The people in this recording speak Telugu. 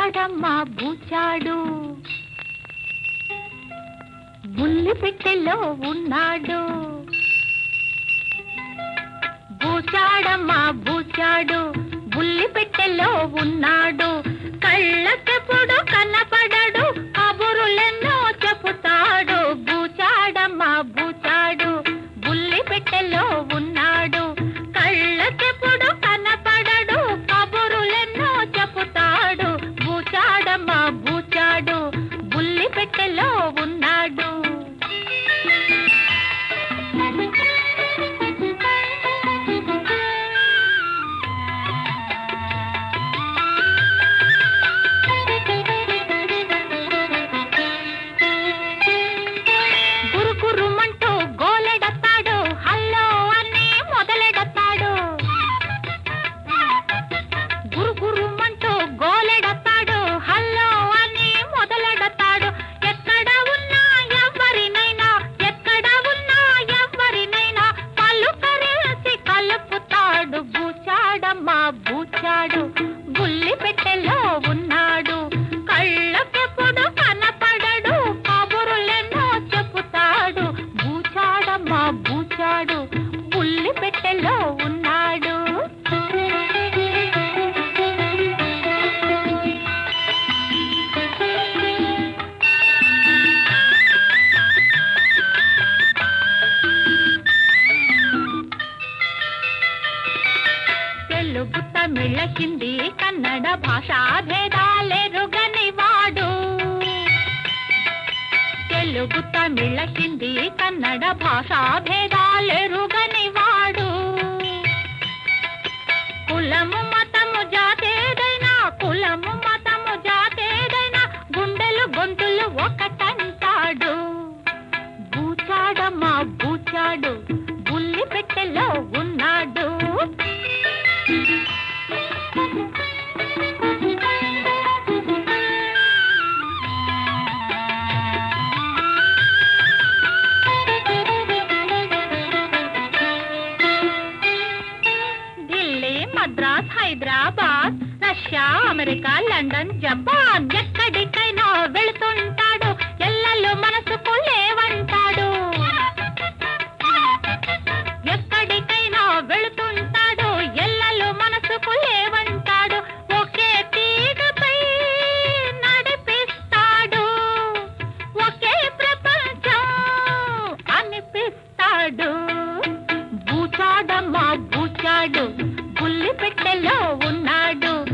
బూచాడమ్మా బూచాడు బుల్లి పెట్టెలో ఉన్నాడు బూచాడమ్మా బూచాడు బుల్లి పెట్టెలో ఉన్నాడు కళ్ళకెప్పుడు కనపడడు కబురులెన్నో చెబుతాడు బూచాడమ్మా బూచాడు బుల్లి పెట్టెలో ఉన్నాడు కళ్ళకెప్పుడు కనపడడు కబురులెన్నో చెబుతాడు బూచాడమ్మా బూచాడు బుల్లి పెట్టెలో ఉన్నాడు గురుగురుమంటూ గోలెడతాడు హల్లో అని మొదలెడతాడు గురుగురుమంటూ గోలెడతాడు హల్లో అని మొదలెడతాడు ఎక్కడ ఉన్నా ఎవరినైనా ఎక్కడ ఉన్నా ఎవరినైనా పలుకరేసి కలుపుతాడు బూచాడమ్మా బూచాడు బుల్లి పెట్టెలో ఉన్నాడు కళ్ళకెప్పుడు కనపడడు కబురులెన్నో చెబుతాడు బూచాడమ్మా బూచాడు బుల్లి పెట్టెలో ఉన్నాడు తెలుగు తమిళ హిందీ కన్నడ భాషా భేదాలెరుగని వాడు తెలుగు తమిళ హిందీ కన్నడ భాషా భేదాలెరుగని వాడు కులము మతము జాతేదైనా కులము మతము జాతేదైనా గుండెలు గొంతులు ఒకటంటాడు బూచాడమ్మా బూచాడు బుల్లి పెట్టెలో ఉన్నాడు Delhi Madras Hyderabad Russia America London Japan ఎక్కడికైనా వెళుతుంటాడు ఎల్లలు మనసుకు లేవంటాడు ఎక్కడికైనా వెళుతుంటాడు ఎల్లలు మనసుకు లేవంటాడు ఒకే తీగపై నడిపిస్తాడు ఒకే ప్రపంచం అనిపిస్తాడు బూచాడమ్మా బూచాడు బుల్లి పెట్టెలో ఉన్నాడు